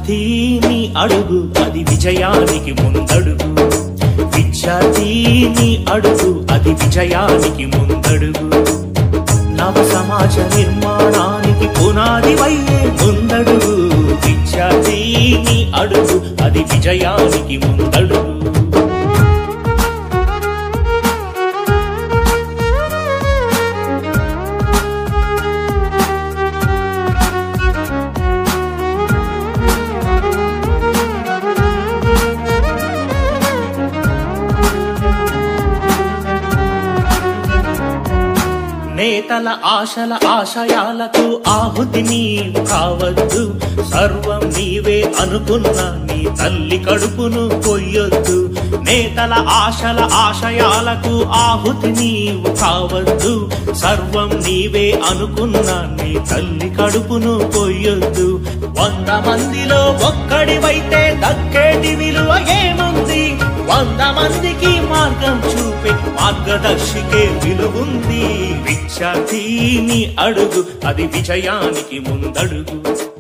విద్యార్థిని అడుగు అది విజయానికి ముందడుగు విద్యార్థిని అడుగు అది విజయానికి ముందడుగు నవ సమాజ నిర్మాణానికి పునాది వయ్యే ముందడుగు విద్యార్థిని అడుగు అది విజయానికి ముందడుగు నేతల ఆశల ఆశయాలకు ఆహుతి నీవు కావద్దు సర్వం నీవే అనుకున్న నీ తల్లి కడుపును కొయ్యొద్దు నేతల ఆశల ఆశయాలకు ఆహుతి నీవు కావద్దు సర్వం నీవే అనుకున్న నీ తల్లి కడుపును కొయ్యొద్దు వంద మందిలో ఒక్కడివైతే దక్కేటి విలువ ఏముంది వంద మందికి మార్గం చూపే మార్గదర్శికే విలువుంది విద్యార్థిని అడుగు అది విజయానికి ముందడుగు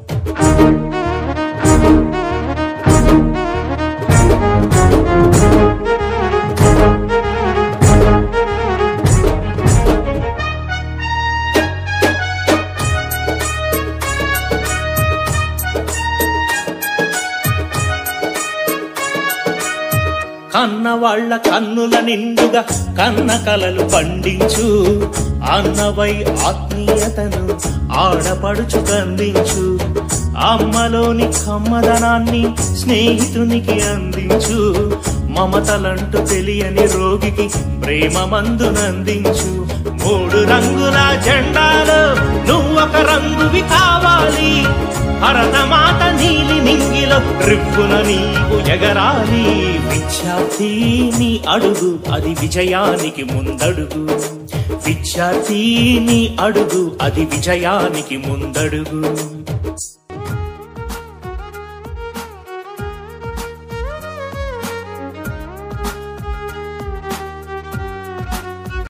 కన్న వాళ్ళ కన్నుల నిండుగా కన్న కలలు పండించు అన్నవై ఆత్మీయతను ఆడపడుచు కందించు అమ్మలోని కమ్మదనాన్ని స్నేహితునికి అందించు మమతలంటూ తెలియని రోగికి ప్రేమ మందునందించు మూడు రంగుల జెండాలో నువ్వొక రంగువి కావాలి భరతమాత నీలి నింగిలో రిప్పున నీవు ఎగరాలి విద్యార్థిని అడుగు అది విజయానికి ముందడుగు విద్యార్థిని అడుగు అది విజయానికి ముందడుగు